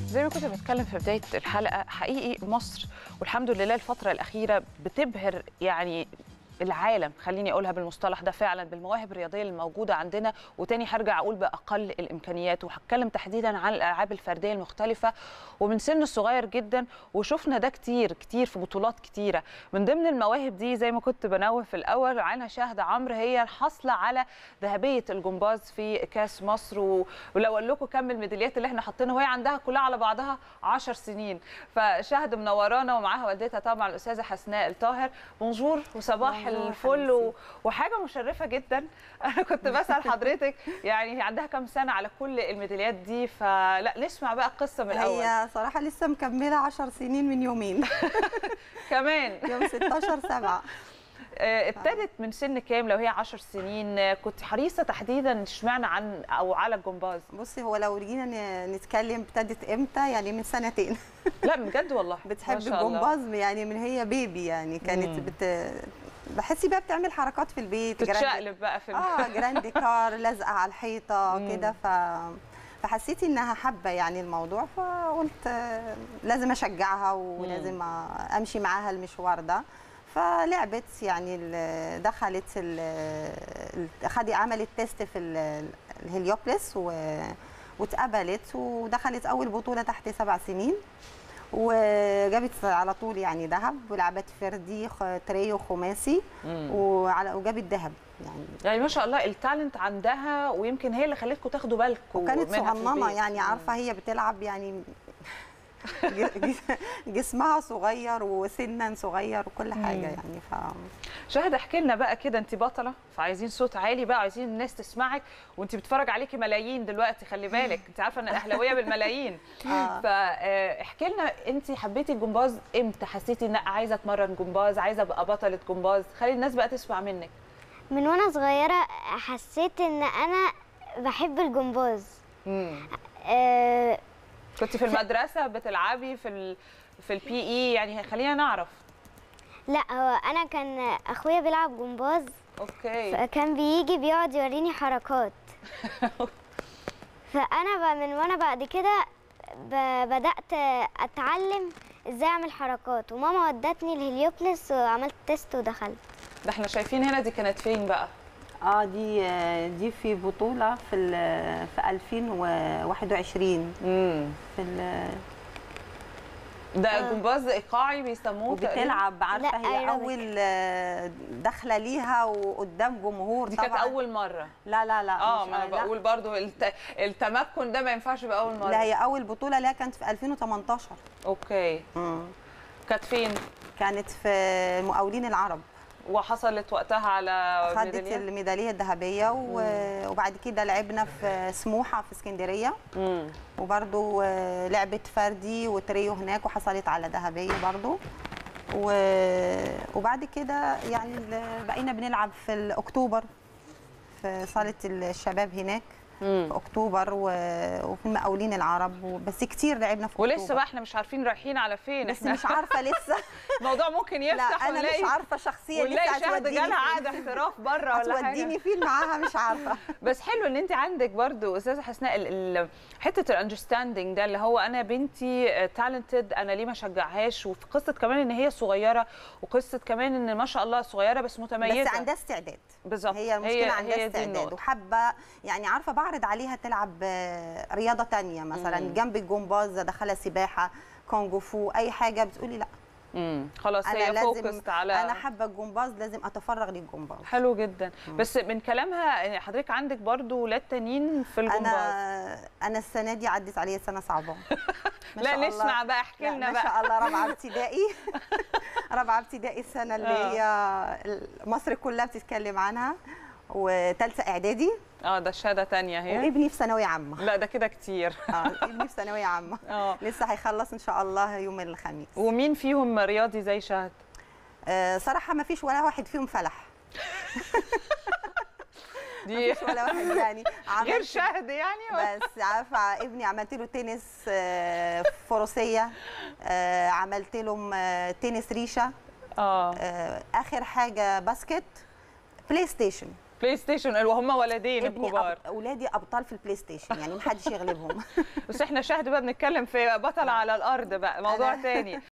زي ما كنت بتكلم في بدايه الحلقه حقيقي مصر والحمد لله الفتره الاخيره بتبهر يعني العالم خليني اقولها بالمصطلح ده فعلا بالمواهب الرياضيه الموجوده عندنا وتاني هرجع اقول باقل الامكانيات وهتكلم تحديدا عن الالعاب الفرديه المختلفه ومن سن صغير جدا وشفنا ده كتير كتير في بطولات كتيره من ضمن المواهب دي زي ما كنت بنوه في الاول عنها شاهده عمرو هي الحاصله على ذهبيه الجمباز في كاس مصر و- ولو اقول لكم كم الميداليات اللي احنا حاطينها وهي عندها كلها على بعضها 10 سنين فشاهد منورانا ومعاها والدتها طبعا الاستاذه حسناء الطاهر بونجور وصباح بونجور الفل و... حبيبتي. وحاجه مشرفه جدا انا كنت بسال حضرتك يعني هي عندها كام سنه على كل الميداليات دي فلا نسمع بقى القصه من الاول هي صراحة لسه مكملة 10 سنين من يومين كمان يوم 16 7 آه، ابتدت من سن كام لو هي 10 سنين آه، كنت حريصه تحديدا اشمعنى عن او على الجمباز بصي هو لو جينا ن- نتكلم ابتدت امتى يعني من سنتين لا بجد والله ما بتحب شاء الله. الجمباز يعني من هي بيبي يعني كانت مم. بت بحسي بقى بتعمل حركات في البيت جراند- تتشقلب بقى في اه جراند كار لازقه على الحيطه مم. كده ف فحسيت انها حابه يعني الموضوع فقلت آه، لازم اشجعها ولازم آه، امشي معاها المشوار ده فلعبت يعني ال- دخلت ال- خدي عملت تيست في ال- الهليوبلس و- واتقبلت ودخلت اول بطوله تحت سبع سنين وجابت على طول يعني ذهب ولعبت فردي خ- تريو خماسي مم. وعلى وجابت ذهب يعني يعني ما شاء الله التالنت عندها ويمكن هي اللي خلتكم تاخدوا بالكم وكانت منها في صغننه البيت. يعني عارفه هي بتلعب يعني ج- ج- جسمها صغير وسنا صغير وكل حاجه مم. يعني ف شاهد احكي لنا بقى كده انت بطله فعايزين صوت عالي بقى عايزين الناس تسمعك وانت بتتفرج عليكي ملايين دلوقتي خلي بالك انت عارفه ان الاهلاويه بالملايين آه. فاحكي لنا انت حبيتي الجمباز امتى حسيتي ان عايزه اتمرن جمباز عايزه ابقى بطله جمباز خلي الناس بقى تسمع منك من وانا صغيره حسيت ان انا بحب الجمباز امم أه كنت في المدرسه بتلعبي في ال... في البي اي يعني خلينا نعرف لا هو انا كان اخويا بيلعب جمباز اوكي فكان بيجي بيقعد يوريني حركات فانا بقى من وانا بعد كده ب- بدات اتعلم ازاي اعمل حركات وماما ودتني الهليوبلس وعملت تيست ودخلت ده احنا شايفين هنا دي كانت فين بقى اه دي دي في بطوله في ال- في 2021 امم في ال- ده جمباز ايقاعي بيسموه تقريباً؟ وبتلعب عارفه لا، هي أيروبيك. اول آه، دخله ليها وقدام جمهور دي طبعا كانت اول مره لا لا لا اه مش- ما انا لا. بقول برضو الت... التمكن ده ما ينفعش يبقى اول مره لا هي اول بطوله ليها كانت في 2018 اوكي مم. كانت فين كانت في مقاولين العرب وحصلت وقتها على خدت ميدالية؟ الميداليه الذهبيه و- وبعد كده لعبنا في سموحه في اسكندريه مم. وبرضو آه، لعبت فردي وتريو هناك وحصلت على ذهبيه برضو و- وبعد كده يعني ال- بقينا بنلعب في اكتوبر في صاله الشباب هناك مم. في اكتوبر و- وفي المقاولين العرب و- بس كتير لعبنا في ولسه أكتوبر. بقى احنا مش عارفين رايحين على فين بس احنا مش عارفه لسه الموضوع ممكن لا يفتح انا ونلاقي مش عارفه شخصيا ونلاقي لسه شاهد هتوديني جالها فين. عقد احتراف بره ولا حاجه هتوديني فين معاها مش عارفه بس حلو ان انت عندك برضو استاذه حسناء ال- ال- حته الاندرستاندينج ده اللي هو انا بنتي تالنتد انا ليه ما اشجعهاش وفي قصه كمان ان هي صغيره وقصه كمان ان ما شاء الله صغيره بس متميزه بس عندها استعداد بالظبط هي المشكله عندها هي دي استعداد النقطة. وحابه يعني عارفه بعرض عليها تلعب آه، رياضه تانية مثلا مم. جنب الجمباز دخلها سباحه كونغ فو اي حاجه بتقولي لا امم خلاص انا هي لازم فوكست على انا حابه الجمباز لازم اتفرغ للجمباز حلو جدا بس من كلامها يعني حضرتك عندك برضو ولاد تانيين في الجمباز انا انا السنه دي عدت عليا سنه صعبه ما لا شاء الله. نسمع بقى احكي لا، لنا ما بقى شاء الله رابعه ابتدائي رابعه ابتدائي السنه اللي هي مصر كلها بتتكلم عنها وثالثه اعدادي اه ده شهاده تانية هي وابني في ثانويه عامه لا ده كده كتير اه ابني في ثانويه عامه اه لسه هيخلص ان شاء الله يوم الخميس ومين فيهم رياضي زي شهد آه صراحه ما فيش ولا واحد فيهم فلح دي ما فيش ولا واحد يعني غير عملت شهد يعني ولا؟ بس عارفه ابني عملت له تنس آه، فروسيه آه، عملت لهم آه، تنس ريشه اه آه، اخر حاجه باسكت بلاي ستيشن بلاي ستيشن وهم ولدين ابني الكبار أب... اولادي ابطال في البلاي ستيشن يعني محدش يغلبهم بس احنا شاهد بقى بنتكلم في بطل على الارض بقى موضوع أنا- تاني